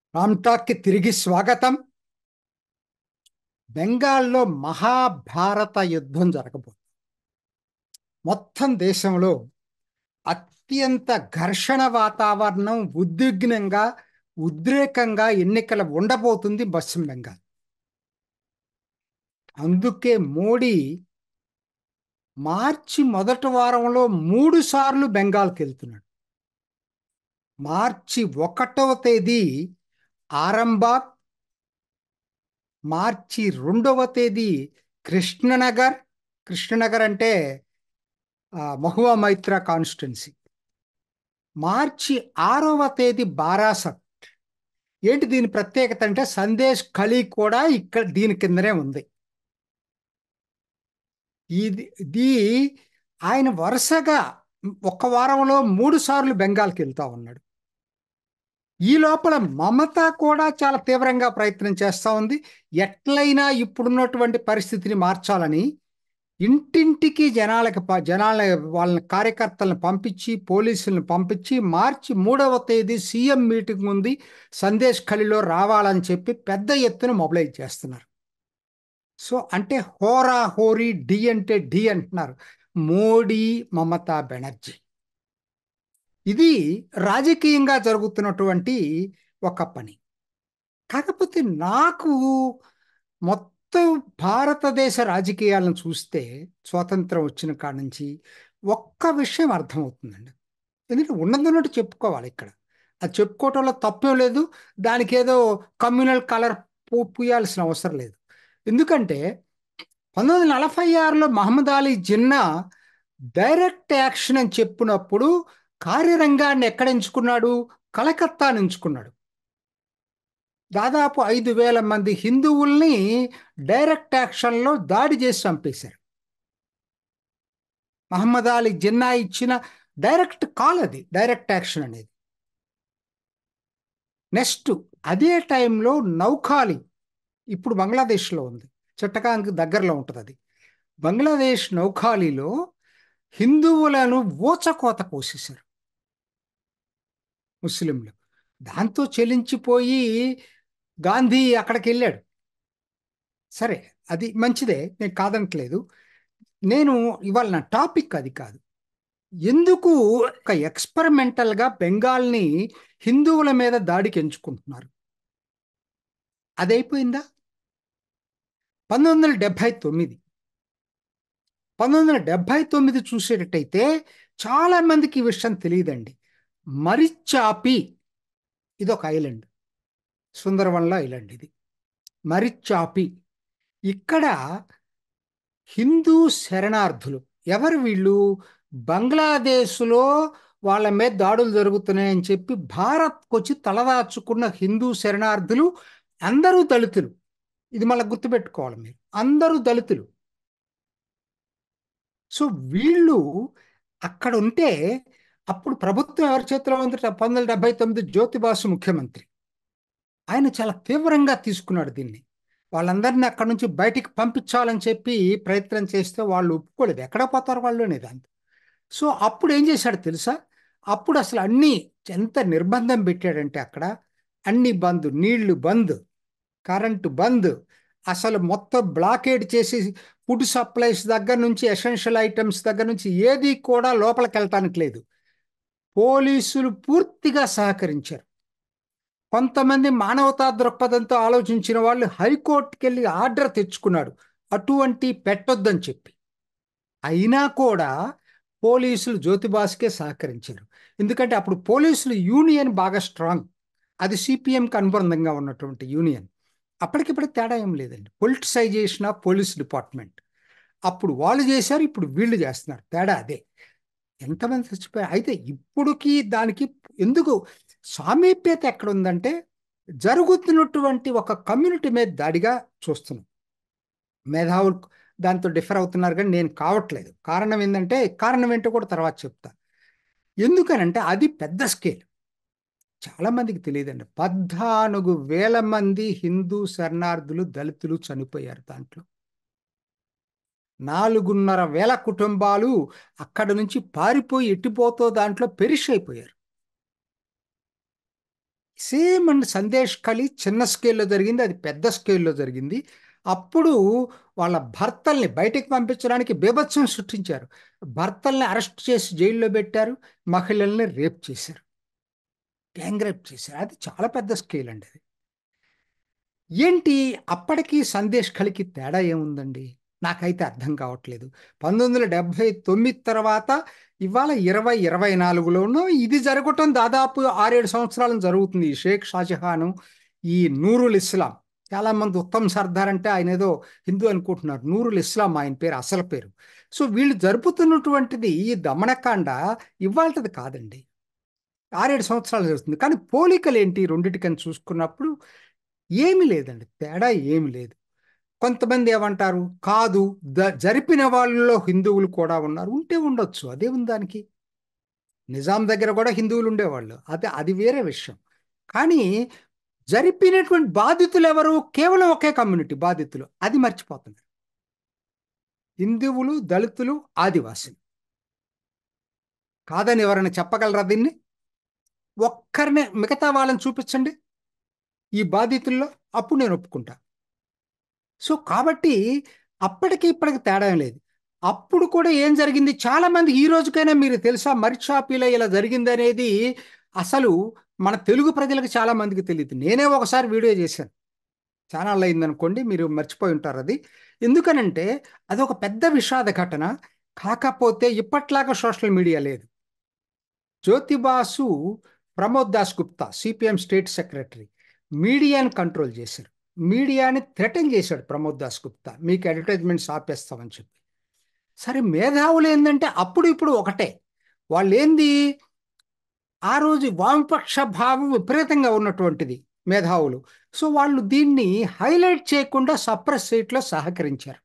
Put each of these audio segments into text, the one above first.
రామ్టాక్కి తిరిగి స్వాగతం బెంగాల్లో మహాభారత యుద్ధం జరగబోతుంది మొత్తం దేశంలో అత్యంత ఘర్షణ వాతావరణం ఉద్విగ్నంగా ఉద్రేకంగా ఎన్నికలు ఉండబోతుంది పశ్చిమ బెంగాల్ అందుకే మోడీ మార్చి మొదటి వారంలో మూడు సార్లు బెంగాల్కి వెళ్తున్నాడు మార్చి ఒకటవ తేదీ ఆరంబాగ్ మార్చి రెండవ తేదీ కృష్ణనగర్ కృష్ణనగర్ అంటే మహువా మైత్ర కాన్స్టిట్యున్సీ మార్చి ఆరవ తేదీ బారాసత్ ఏంటి దీని ప్రత్యేకత అంటే సందేశ్ ఖలీ కూడా ఇక్కడ దీని కిందనే ఉంది ఇది ఇది ఆయన వరుసగా ఒక వారంలో మూడు సార్లు బెంగాల్కి వెళ్తా ఉన్నాడు ఈ లోపల మమత కూడా చాలా తీవ్రంగా ప్రయత్నం చేస్తూ ఉంది ఎట్లయినా ఇప్పుడున్నటువంటి పరిస్థితిని మార్చాలని ఇంటింటికి జనాలకి జనాల వాళ్ళని కార్యకర్తలను పంపించి పోలీసులను పంపించి మార్చి మూడవ తేదీ సీఎం మీటింగ్ ఉంది సందేశ్ ఖలిలో రావాలని చెప్పి పెద్ద ఎత్తున మొబిలైజ్ చేస్తున్నారు సో అంటే హోరా హోరీ డి అంటే డి అంటున్నారు మోడీ మమతా బెనర్జీ ఇది రాజకీయంగా జరుగుతున్నటువంటి ఒక పని కాకపోతే నాకు మొత్తం భారతదేశ రాజకీయాలను చూస్తే స్వాతంత్రం వచ్చిన కాడ నుంచి ఒక్క విషయం అర్థమవుతుందండి ఎందుకంటే ఉన్నదన్నట్టు చెప్పుకోవాలి ఇక్కడ అది చెప్పుకోవటంలో తప్పేం లేదు దానికి ఏదో కమ్యూనల్ కలర్ పూ పూయాల్సిన అవసరం లేదు ఎందుకంటే పంతొమ్మిది వందల నలభై ఆరులో మహమ్మద్ అలీ జిన్నా డైరెక్ట్ యాక్షన్ అని చెప్పినప్పుడు కార్యరంగాన్ని ఎక్కడ ఎంచుకున్నాడు కలకత్తా ఎంచుకున్నాడు దాదాపు ఐదు వేల మంది హిందువుల్ని డైరెక్ట్ యాక్షన్లో దాడి చేసి చంపేశారు మహమ్మద్ అలీ జిన్నా ఇచ్చిన డైరెక్ట్ కాల్ అది డైరెక్ట్ యాక్షన్ అనేది నెక్స్ట్ అదే టైంలో నౌఖాలి ఇప్పుడు బంగ్లాదేశ్లో ఉంది చట్టకానికి దగ్గరలో ఉంటుంది అది బంగ్లాదేశ్ నౌఖాలీలో హిందువులను ఊచకోత కోసేశారు ముస్లింలు దాంతో చెలించిపోయి గాంధీ అక్కడికి వెళ్ళాడు సరే అది మంచిదే నేను కాదనట్లేదు నేను ఇవాళ నా టాపిక్ అది కాదు ఎందుకు ఒక ఎక్స్పెరిమెంటల్గా బెంగాల్ని హిందువుల మీద దాడికి ఎంచుకుంటున్నారు అది అయిపోయిందా పంతొమ్మిది వందల డెబ్భై తొమ్మిది పంతొమ్మిది వందల డెబ్భై తొమ్మిది చూసేటట్టయితే చాలా మందికి ఈ విషయం తెలియదండి మరిచాపి ఇది ఒక ఐలాండ్ సుందరవన్ల ఐలాండ్ ఇది మరిచాపి ఇక్కడ హిందూ శరణార్థులు ఎవరు వీళ్ళు బంగ్లాదేశ్లో వాళ్ళ మీద దాడులు జరుగుతున్నాయని చెప్పి భారత్కు వచ్చి తలదాచుకున్న హిందూ శరణార్థులు అందరూ దళితులు ఇది మళ్ళీ గుర్తుపెట్టుకోవాలి మీరు అందరూ దళితులు సో వీళ్ళు అక్కడ ఉంటే అప్పుడు ప్రభుత్వం ఎవరి చేతిలో ఉంది పంతొమ్మిది వందల డెబ్బై తొమ్మిది జ్యోతిబాసు ముఖ్యమంత్రి ఆయన చాలా తీవ్రంగా తీసుకున్నాడు దీన్ని వాళ్ళందరినీ అక్కడి నుంచి బయటికి పంపించాలని చెప్పి ప్రయత్నం చేస్తే వాళ్ళు ఒప్పుకోలేదు ఎక్కడ పోతారు వాళ్ళు అనేది అంత సో అప్పుడు ఏం చేశాడు తెలుసా అప్పుడు అసలు అన్నీ ఎంత నిర్బంధం పెట్టాడంటే అక్కడ అన్ని బంద్ నీళ్లు బంద్ కరెంటు బంద్ అసలు మొత్తం బ్లాకేడ్ చేసి ఫుడ్ సప్లైస్ దగ్గర నుంచి ఎసెన్షియల్ ఐటమ్స్ దగ్గర నుంచి ఏది కూడా లోపలికి వెళ్ళటానికి లేదు పోలీసులు పూర్తిగా సహకరించారు కొంతమంది మానవతా దృక్పథంతో ఆలోచించిన వాళ్ళు హైకోర్టుకి వెళ్ళి ఆర్డర్ తెచ్చుకున్నాడు అటువంటి పెట్టొద్దని చెప్పి అయినా కూడా పోలీసులు జ్యోతిబాస్కే సహకరించారు ఎందుకంటే అప్పుడు పోలీసులు యూనియన్ బాగా స్ట్రాంగ్ అది సిపిఎంకి అనుబంధంగా ఉన్నటువంటి యూనియన్ అప్పటికిప్పుడు తేడా ఏం లేదండి పొలిటిసైజేషన్ ఆఫ్ పోలీస్ డిపార్ట్మెంట్ అప్పుడు వాళ్ళు చేశారు ఇప్పుడు వీళ్ళు చేస్తున్నారు తేడా అదే ఎంతమంది చచ్చిపోయారు అయితే ఇప్పుడుకి దానికి ఎందుకు సామీప్యత ఎక్కడ ఉందంటే జరుగుతున్నటువంటి ఒక కమ్యూనిటీ మీద దాడిగా చూస్తున్నాం మేధావులు దాంతో డిఫర్ అవుతున్నారు కానీ నేను కావట్లేదు కారణం ఏంటంటే కారణం ఏంటో కూడా తర్వాత చెప్తా ఎందుకనంటే అది పెద్ద స్కేల్ చాలామందికి తెలియదండి పద్నాలుగు వేల మంది హిందూ శరణార్థులు దళితులు చనిపోయారు దాంట్లో నాలుగున్నర వేల కుటుంబాలు అక్కడ నుంచి పారిపోయి ఎట్టిపోతో దాంట్లో పెరిష్ అయిపోయారు సేమ్ అండ్ సందేశ్ కలి చిన్న స్కేల్లో జరిగింది అది పెద్ద స్కేల్లో జరిగింది అప్పుడు వాళ్ళ భర్తల్ని బయటికి పంపించడానికి బీభత్సం సృష్టించారు భర్తల్ని అరెస్ట్ చేసి జైల్లో పెట్టారు మహిళల్ని రేప్ చేశారు గ్యాంగ్ రేప్ చేశారు అది చాలా పెద్ద స్కేల్ అండి అది ఏంటి అప్పటికి సందేశ్ కలికి తేడా ఏముందండి నాకైతే అర్థం కావట్లేదు పంతొమ్మిది వందల డెబ్భై తొమ్మిది తర్వాత ఇవాళ ఇరవై ఇరవై నాలుగులోనూ ఇది జరగటం దాదాపు ఆరేడు సంవత్సరాలు జరుగుతుంది షేక్ షాజహాను ఈ నూరుల్ ఇస్లాం చాలామంది ఉత్తమ్ సర్దార్ అంటే ఆయన ఏదో హిందూ అనుకుంటున్నారు నూరుల్ ఇస్లాం ఆయన పేరు అసలు పేరు సో వీళ్ళు జరుపుతున్నటువంటిది ఈ దమనకాండ ఇవాళది కాదండి ఆరేడు సంవత్సరాలు జరుగుతుంది కానీ పోలికలు ఏంటి రెండిటికని చూసుకున్నప్పుడు ఏమి లేదండి తేడా ఏమి లేదు కొంతమంది ఏమంటారు కాదు ద జరిపిన వాళ్ళలో హిందువులు కూడా ఉన్నారు ఉంటే ఉండొచ్చు అదే ఉంది దానికి నిజాం దగ్గర కూడా హిందువులు ఉండేవాళ్ళు అదే అది వేరే విషయం కానీ జరిపినటువంటి బాధితులు ఎవరు కేవలం ఒకే కమ్యూనిటీ బాధితులు అది మర్చిపోతున్నారు హిందువులు దళితులు ఆదివాసులు కాదని ఎవరైనా చెప్పగలరా దీన్ని ఒక్కరినే మిగతా వాళ్ళని చూపించండి ఈ బాధితుల్లో అప్పుడు నేను ఒప్పుకుంటా సో కాబట్టి అప్పటికి ఇప్పటికి తేడా ఏం లేదు అప్పుడు కూడా ఏం జరిగింది చాలా మంది ఈ రోజుకైనా మీరు తెలుసా మరిషాపీలో ఇలా జరిగింది అనేది అసలు మన తెలుగు ప్రజలకు చాలా మందికి తెలియదు నేనే ఒకసారి వీడియో చేశాను ఛానల్ అయిందనుకోండి మీరు మర్చిపోయి ఉంటారు అది ఎందుకనంటే అది ఒక పెద్ద విషాద ఘటన కాకపోతే ఇప్పట్లాగా సోషల్ మీడియా లేదు Jyoti Basu Pramod Dasgupta CPM state secretary మీడియాని కంట్రోల్ చేశారు మీడియాని థ్రెటన్ చేశాడు ప్రమోద్ దాస్ గుప్తా మీకు అడ్వర్టైజ్మెంట్స్ ఆపేస్తామని చెప్పి సరే మేధావులు ఏంటంటే అప్పుడు ఇప్పుడు ఒకటే వాళ్ళు ఏంది ఆ రోజు వామపక్ష భావం విపరీతంగా ఉన్నటువంటిది మేధావులు సో వాళ్ళు దీన్ని హైలైట్ చేయకుండా సప్రెస్ సీట్లో సహకరించారు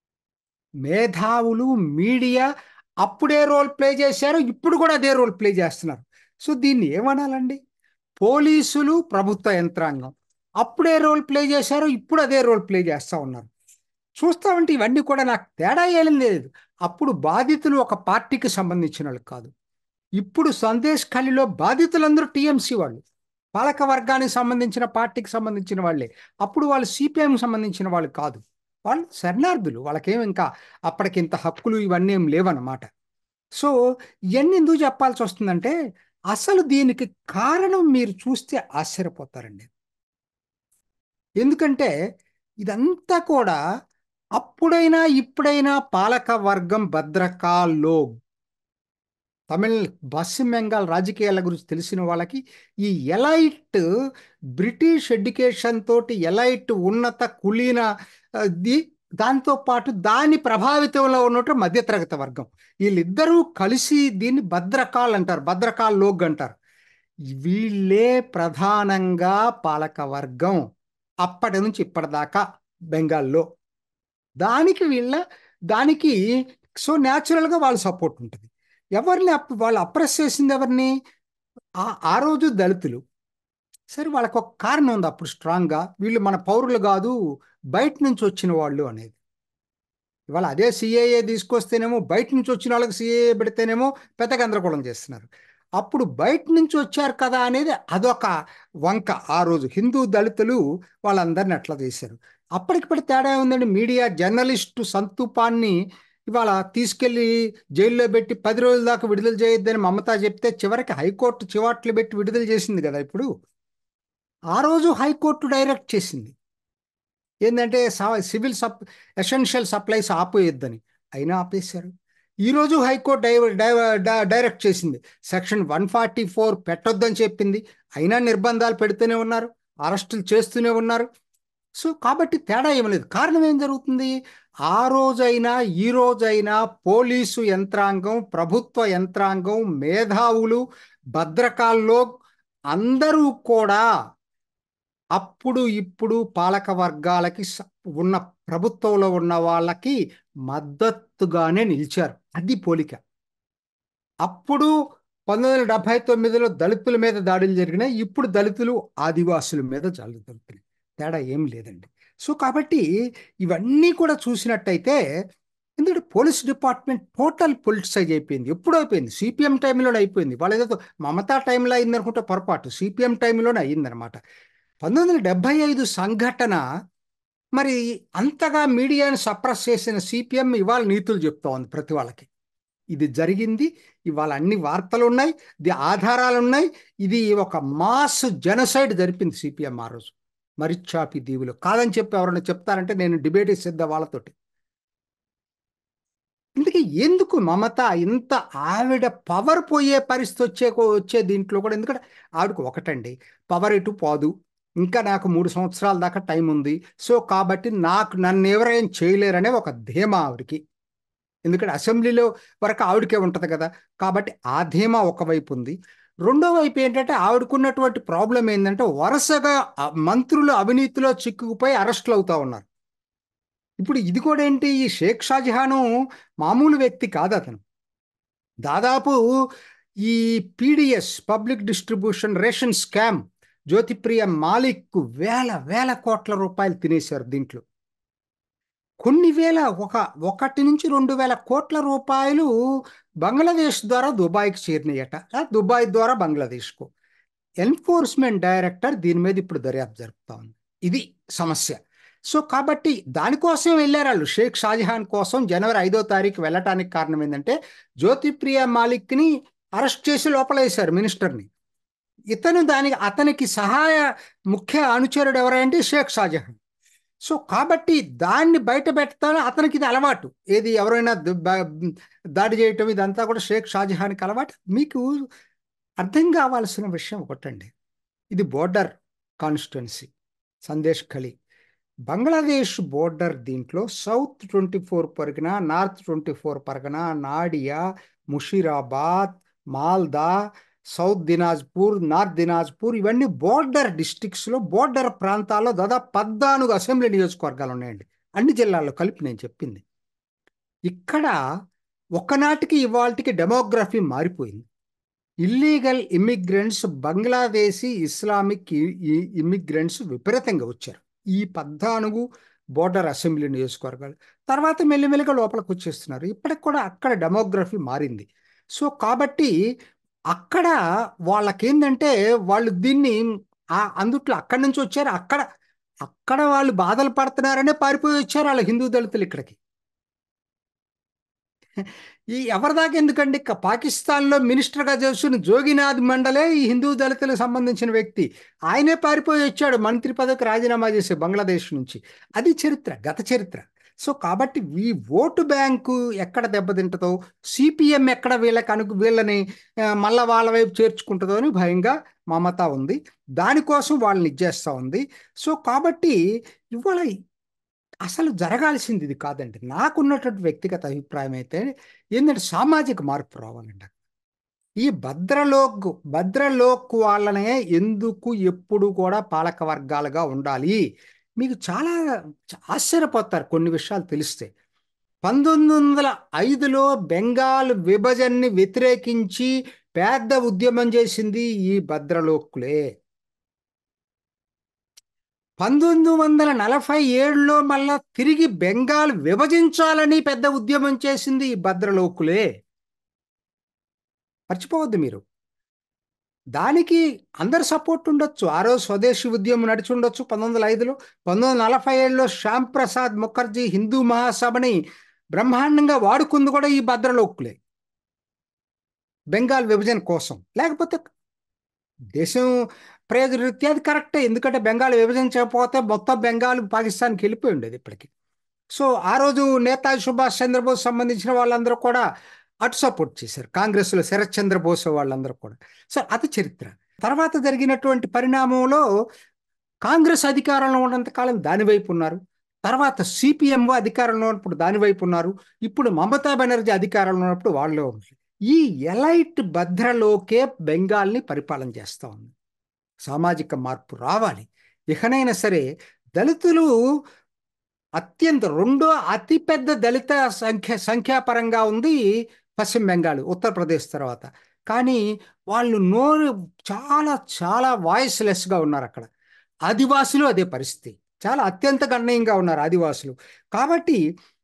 మేధావులు మీడియా అప్పుడే రోల్ ప్లే చేశారు ఇప్పుడు కూడా అదే రోల్ ప్లే చేస్తున్నారు సో దీన్ని ఏమనాలండి పోలీసులు ప్రభుత్వ యంత్రాంగం అప్పుడే రోల్ ప్లే చేశారు ఇప్పుడు అదే రోల్ ప్లే చేస్తూ ఉన్నారు చూస్తామంటే ఇవన్నీ కూడా నాకు తేడా ఏం లేదు అప్పుడు బాధితులు ఒక పార్టీకి సంబంధించిన వాళ్ళు కాదు ఇప్పుడు సందేశ్ ఖాళీలో బాధితులందరూ టీఎంసీ వాళ్ళు పాలక వర్గానికి సంబంధించిన పార్టీకి సంబంధించిన వాళ్ళే అప్పుడు వాళ్ళు సిపిఎంకి సంబంధించిన వాళ్ళు కాదు వాళ్ళు శరణార్థులు వాళ్ళకేం ఇంకా అప్పటికి ఇంత హక్కులు ఇవన్నీ ఏం లేవన్నమాట సో ఇవన్నీ ఎందుకు చెప్పాల్సి వస్తుందంటే అసలు దీనికి కారణం మీరు చూస్తే ఆశ్చర్యపోతారండి ఎందుకంటే ఇదంతా కూడా అప్పుడైనా ఇప్పుడైనా పాలక వర్గం భద్రకాల్లో తమిళ పశ్చిమ బెంగాల్ రాజకీయాల గురించి తెలిసిన వాళ్ళకి ఈ ఎలైట్ బ్రిటిష్ ఎడ్యుకేషన్ తోటి ఎలైట్ ఉన్నత కులీన ది దాంతో పాటు దాని ప్రభావితంలో ఉన్నట్టు మధ్యతరగతి వర్గం వీళ్ళిద్దరూ కలిసి దీన్ని భద్రకాల్ అంటారు భద్రకాల్ లోగ్ అంటారు వీళ్ళే ప్రధానంగా పాలక వర్గం అప్పటి నుంచి ఇప్పటిదాకా బెంగాల్లో దానికి వీళ్ళ దానికి సో న్యాచురల్గా వాళ్ళ సపోర్ట్ ఉంటుంది ఎవరిని అప్ వాళ్ళు అప్రెస్ చేసింది ఎవరిని ఆ రోజు దళితులు సరే వాళ్ళకి ఒక కారణం ఉంది అప్పుడు స్ట్రాంగ్గా వీళ్ళు మన పౌరులు కాదు బయట నుంచి వచ్చిన వాళ్ళు అనేది ఇవాళ అదే సిఏఏ తీసుకొస్తేనేమో బయట నుంచి వచ్చిన వాళ్ళకి సిఏఏ పెడితేనేమో పెద్ద గందరగోళం చేస్తున్నారు అప్పుడు బయట నుంచి వచ్చారు కదా అనేది అదొక వంక ఆ రోజు హిందూ దళితులు వాళ్ళందరిని అట్లా చేశారు అప్పటికిప్పటి తేడా ఉందండి మీడియా జర్నలిస్టు సంతూపాన్ని ఇవాళ తీసుకెళ్లి జైల్లో పెట్టి పది రోజుల దాకా విడుదల చేయొద్దని మమతా చెప్తే చివరికి హైకోర్టు చివాట్లు పెట్టి విడుదల చేసింది కదా ఇప్పుడు ఆ రోజు హైకోర్టు డైరెక్ట్ చేసింది ఏంటంటే సివిల్ సప్ ఎసెన్షియల్ సప్లైస్ ఆపేయొద్దని అయినా ఆపేశారు ఈరోజు హైకోర్టు డై డైరెక్ట్ చేసింది సెక్షన్ వన్ ఫార్టీ ఫోర్ పెట్టొద్దని చెప్పింది అయినా నిర్బంధాలు పెడుతూనే ఉన్నారు అరెస్టులు చేస్తూనే ఉన్నారు సో కాబట్టి తేడా ఏమలేదు కారణం ఏం జరుగుతుంది ఆ రోజైనా ఈ రోజైనా పోలీసు యంత్రాంగం ప్రభుత్వ యంత్రాంగం మేధావులు భద్రకాల్లో అందరూ కూడా అప్పుడు ఇప్పుడు పాలక వర్గాలకి ఉన్న ప్రభుత్వంలో ఉన్న వాళ్ళకి మద్దతుగానే నిలిచారు అది పోలిక అప్పుడు పంతొమ్మిది వందల డెబ్బై తొమ్మిదిలో దళితుల మీద దాడులు జరిగినాయి ఇప్పుడు దళితులు ఆదివాసుల మీద దాడులు జరుగుతున్నాయి తేడా ఏం లేదండి సో కాబట్టి ఇవన్నీ కూడా చూసినట్టయితే ఎందుకంటే పోలీస్ డిపార్ట్మెంట్ టోటల్ పొలిటిసైజ్ అయిపోయింది ఎప్పుడు అయిపోయింది సిపిఎం టైంలోనే అయిపోయింది వాళ్ళ ఏదో మమతా టైంలో అయింది అనుకుంటే పొరపాటు సిపిఎం టైంలోనే అయ్యిందనమాట పంతొమ్మిది వందల డెబ్బై ఐదు సంఘటన మరి అంతగా మీడియాను సప్రెస్ చేసిన సిపిఎం ఇవాళ నీతులు చెప్తా ఉంది ప్రతి వాళ్ళకి ఇది జరిగింది ఇవాళ అన్ని వార్తలు ఉన్నాయి ఇది ఆధారాలు ఉన్నాయి ఇది ఒక మాస్ జనసైడ్ జరిపింది సిపిఎం ఆ రోజు మరిచాపి దీవులు కాదని చెప్పి ఎవరైనా చెప్తారంటే నేను డిబేట్ సిద్ధ వాళ్ళతోటి ఇందుకే ఎందుకు మమత ఇంత ఆవిడ పవర్ పోయే పరిస్థితి వచ్చే వచ్చే దీంట్లో కూడా ఎందుకంటే ఆవిడకు ఒకటండి పవర్ ఎటు పోదు ఇంకా నాకు మూడు సంవత్సరాల దాకా టైం ఉంది సో కాబట్టి నాకు నన్ను ఎవరేం చేయలేరనే ఒక ధీమా ఆవిడకి ఎందుకంటే అసెంబ్లీలో వరకు ఆవిడకే ఉంటుంది కదా కాబట్టి ఆ ధీమా ఒకవైపు ఉంది రెండో వైపు ఏంటంటే ఆవిడకున్నటువంటి ప్రాబ్లం ఏంటంటే వరుసగా మంత్రులు అవినీతిలో చిక్కుకుపోయి అరెస్టులు అవుతా ఉన్నారు ఇప్పుడు ఇది కూడా ఏంటి ఈ షేక్ షాజహాను మామూలు వ్యక్తి కాదు అతను దాదాపు ఈ PDS public distribution ration scam Jyotipriya Mallick వేల వేల కోట్ల రూపాయలు తినేశారు దీంట్లో కొన్ని వేల ఒక ఒకటి నుంచి రెండు వేల కోట్ల రూపాయలు బంగ్లాదేశ్ ద్వారా దుబాయ్కి చేరినాయట దుబాయ్ ద్వారా బంగ్లాదేశ్కు ఎన్ఫోర్స్మెంట్ డైరెక్టర్ దీని మీద ఇప్పుడు దర్యాప్తు జరుపుతా ఉంది ఇది సమస్య సో కాబట్టి దానికోసం వెళ్ళారు వాళ్ళు షేక్ షాజహాన్ కోసం జనవరి ఐదో తారీఖు వెళ్ళటానికి కారణం ఏంటంటే జ్యోతిప్రియ మాలిక్ని అరెస్ట్ చేసి లోపలేశారు మినిస్టర్ని ఇతను దానికి అతనికి సహాయ ముఖ్య అనుచరుడు ఎవరంటే షేక్ షాజహాన్ సో కాబట్టి దాన్ని బయట పెట్టాలని అతనికి ఇది అలవాటు ఏది ఎవరైనా దాడి చేయటం ఇదంతా కూడా షేక్ షాజహాన్కి అలవాటు మీకు అర్థం కావాల్సిన విషయం ఒకటండి ఇది border constituency Sandeshkhali Bangladesh border దీంట్లో south twenty four Pargana north twenty four Pargana Nadia Murshidabad Malda south Dinajpur north Dinajpur ఇవన్నీ బోర్డర్ డిస్టిక్స్లో బోర్డర్ ప్రాంతాల్లో దాదాపు పద్నాలుగు అసెంబ్లీ నియోజకవర్గాలు ఉన్నాయండి అన్ని జిల్లాల్లో కలిపి నేను చెప్పింది ఇక్కడ ఒకనాటికి ఇవాళకి డెమోగ్రఫీ మారిపోయింది illegal immigrants Bangladeshi Islamic immigrants విపరీతంగా వచ్చారు ఈ పద్నాలుగు బోర్డర్ అసెంబ్లీ నియోజకవర్గాలు తర్వాత మెల్లిమెల్లిగా లోపలికి వచ్చేస్తున్నారు ఇప్పటికి కూడా అక్కడ డెమోగ్రఫీ మారింది సో కాబట్టి అక్కడ వాళ్ళకేందంటే వాళ్ళు దీన్ని అందుట్లో అక్కడి నుంచి వచ్చారు అక్కడ అక్కడ వాళ్ళు బాధలు పడుతున్నారనే పారిపోయి వచ్చారు వాళ్ళ హిందూ దళితులు ఇక్కడికి ఈ ఎవరిదాకా ఎందుకండి పాకిస్తాన్లో మినిస్టర్గా చేస్తున్న జోగినాథ్ మండలే ఈ హిందూ దళితులకు సంబంధించిన వ్యక్తి ఆయనే పారిపోయి వచ్చాడు మంత్రి పదవికి రాజీనామా చేసే బంగ్లాదేశ్ నుంచి అది చరిత్ర గత చరిత్ర సో కాబట్టి ఈ ఓటు బ్యాంకు ఎక్కడ దెబ్బతింటుందో సిపిఎం ఎక్కడ వీళ్ళకి అను వీళ్ళని మళ్ళా వాళ్ళ వైపు చేర్చుకుంటుందో అని భయంగా మమత ఉంది దానికోసం వాళ్ళని ఇచ్చేస్తూ ఉంది సో కాబట్టి ఇవాళ అసలు జరగాల్సింది ఇది కాదండి నాకున్నటువంటి వ్యక్తిగత అభిప్రాయం అయితే ఏంటంటే సామాజిక మార్పు రావాలండి ఈ భద్రలోక్ భద్రలోక్ వాళ్ళనే ఎందుకు ఎప్పుడు కూడా పాలక వర్గాలుగా ఉండాలి మీకు చాలా ఆశ్చర్యపోతారు కొన్ని విషయాలు తెలిస్తే పంతొమ్మిది వందల ఐదులో బెంగాల్ విభజనని వ్యతిరేకించి పెద్ద ఉద్యమం చేసింది ఈ భద్రలోక్కులే పంతొమ్మిది వందల నలభై ఏడులో మళ్ళా తిరిగి బెంగాల్ విభజించాలని పెద్ద ఉద్యమం చేసింది ఈ భద్రలోకులే మర్చిపోవద్దు మీరు దానికి అందరు సపోర్ట్ ఉండొచ్చు ఆ రోజు స్వదేశీ ఉద్యమం నడిచి ఉండొచ్చు పంతొమ్మిది వందల ఐదులో పంతొమ్మిది వందల నలభై ఏడులో శ్యామ్ ప్రసాద్ ముఖర్జీ హిందూ మహాసభని బ్రహ్మాండంగా వాడుకుంది కూడా ఈ భద్రలోకులే బెంగాల్ విభజన కోసం లేకపోతే దేశం ప్రయోజనరీత్యా అది కరెక్టే ఎందుకంటే బెంగాల్ విభజించకపోతే మొత్తం బెంగాల్ పాకిస్తాన్కి వెళ్ళిపోయి ఉండేది ఇప్పటికి సో ఆ రోజు నేతాజీ సుభాష్ చంద్రబోస్ సంబంధించిన వాళ్ళందరూ కూడా అటు సపోర్ట్ చేశారు కాంగ్రెస్లో శరత్ చంద్రబోస్ వాళ్ళందరూ కూడా సో అది చరిత్ర తర్వాత జరిగినటువంటి పరిణామంలో కాంగ్రెస్ అధికారంలో ఉన్నంతకాలం దాని వైపు ఉన్నారు తర్వాత సిపిఎం అధికారంలో ఉన్నప్పుడు దాని వైపు ఉన్నారు ఇప్పుడు మమతా బెనర్జీ అధికారంలో ఉన్నప్పుడు వాళ్ళు ఈ ఎలైట్ భద్రలోకే బెంగాల్ని పరిపాలన చేస్తూ ఉంది సామాజిక మార్పు రావాలి ఇకనైనా సరే దళితులు అత్యంత రెండో అతిపెద్ద దళిత సంఖ్య సంఖ్యాపరంగా ఉంది పశ్చిమ బెంగాల్ ఉత్తరప్రదేశ్ తర్వాత కానీ వాళ్ళు నోరు చాలా చాలా వాయిస్లెస్గా ఉన్నారు అక్కడ ఆదివాసులు అదే పరిస్థితి చాలా అత్యంత గణనీయంగా ఉన్నారు ఆదివాసులు కాబట్టి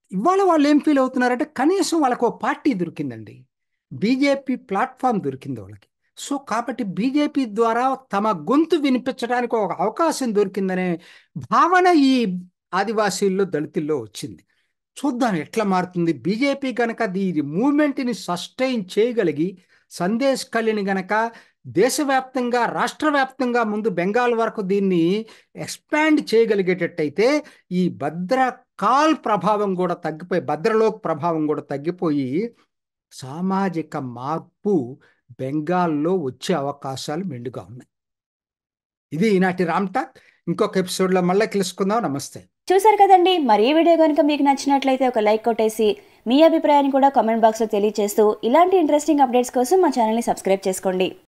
ఇవాళ వాళ్ళు ఏం ఫీల్ అవుతున్నారంటే కనీసం వాళ్ళకు ఓ పార్టీ దొరికిందండి బీజేపీ ప్లాట్ఫామ్ దొరికింది వాళ్ళకి సో కాబట్టి బీజేపీ ద్వారా తమ గొంతు వినిపించడానికి ఒక అవకాశం దొరికిందనే భావన ఈ ఆదివాసీల్లో దళితుల్లో వచ్చింది చూద్దాం ఎట్లా మారుతుంది బీజేపీ గనక ఈ మూమెంట్ని సస్టైన్ చేయగలిగి సందేశ్ కళ్యాణి గనక దేశవ్యాప్తంగా రాష్ట్ర వ్యాప్తంగా ముందు బెంగాల్ వరకు దీన్ని ఎక్స్పాండ్ చేయగలిగేటట్టయితే ఈ భద్ర కాల్ ప్రభావం కూడా తగ్గిపోయి భద్రలోక్ ప్రభావం కూడా తగ్గిపోయి సామాజిక మార్పు బెంగాల్లో వచ్చే అవకాశాలు మెండుగా ఉన్నాయి ఇది ఈనాటి రామ్ టాక్ ఇంకొక ఎపిసోడ్లో మళ్ళీ కలుసుకుందాం నమస్తే చూసారు కదండి మరి ఈ వీడియో కనుక మీకు నచ్చినట్లయితే ఒక లైక్ కొట్టేసి మీ అభిప్రాయాన్ని కూడా కామెంట్ బాక్స్లో తెలియజేస్తూ ఇలాంటి ఇంట్రెస్టింగ్ అప్డేట్స్ కోసం మా ఛానల్ని సబ్స్క్రైబ్ చేసుకోండి